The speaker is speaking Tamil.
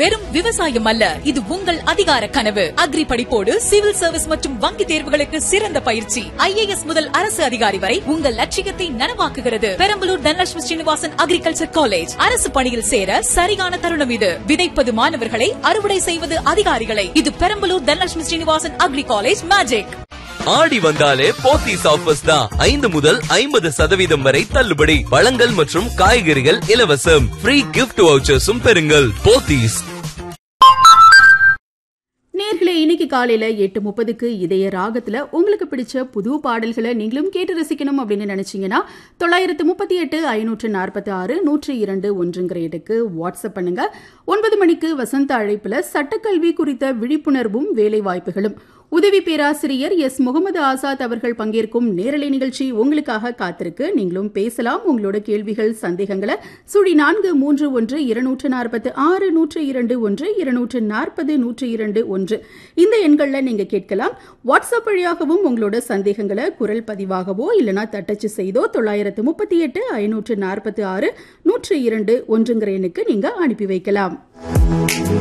வெறும் விவசாயம் அல்ல இது உங்கள் அதிகார கனவு அக்ரி படிப்போடு சிவில் சர்வீஸ் மற்றும் வங்கி தேர்வுகளுக்கு சிறந்த பயிற்சி ஐஏஎஸ் முதல் அரசு அதிகாரி வரை உங்கள் லட்சியத்தை நனவாக்குகிறது பெரம்பலூர் தனலட்சுமி ஸ்ரீனிவாசன் அக்ரிகல்ச்சர் காலேஜ் அரசு பணியில் சேர சரியான தருணம் இது விதைப்பது மாணவர்களை அறுவடை செய்வது அதிகாரிகளை இது Perambalur Dhanalakshmi Srinivasan agri college magic ஆடி வந்தாலே போத்தீஸ் ஆஃபர்ஸ் தான் ஐந்து முதல் ஐம்பது சதவீதம் வரை தள்ளுபடி பழங்கள் மற்றும் காய்கறிகள் இலவசம் ஃப்ரீ கிஃப்ட் வவுச்சர்ஸும் பெறுங்கள் போத்தீஸ் நேர்களே இன்னைக்கு காலையில எட்டு முப்பதுக்கு இதய ராகத்துல உங்களுக்கு பிடிச்ச புது பாடல்களை நீங்களும் கேட்டு ரசிக்கணும் அப்படின்னு நினைச்சீங்கன்னா தொள்ளாயிரத்து முப்பத்தி எட்டு ஐநூற்று நாற்பத்தி ஆறு நூற்றி இரண்டு ஒன்றுங்கிற எட்டுக்கு வாட்ஸ்அப் பண்ணுங்க ஒன்பது மணிக்கு வசந்த அழைப்புல சட்டக்கல்வி குறித்த விழிப்புணர்வும் வேலை வாய்ப்புகளும் உதவி பேராசிரியர் எஸ் முகமது ஆசாத் அவர்கள் பங்கேற்கும் நேரலை நிகழ்ச்சி உங்களுக்காக காத்திருக்கு நீங்களும் பேசலாம் உங்களோட கேள்விகள் சந்தேகங்களை சுழி நான்கு மூன்று ஒன்று இருநூற்று நாற்பத்து ஆறு நூற்று இரண்டு ஒன்று இருநூற்று நாற்பது நூற்று இரண்டு ஒன்று இந்த எண்களில் நீங்க கேட்கலாம் வாட்ஸ்அப் வழியாகவும் உங்களோட சந்தேகங்களை குரல் பதிவாகவோ இல்லனா தட்டச்சு செய்தோ தொள்ளாயிரத்து முப்பத்தி எட்டு ஐநூற்று நாற்பத்தி ஆறு நூற்று இரண்டு ஒன்றுங்கிற எண்ணுக்கு நீங்க அனுப்பி வைக்கலாம்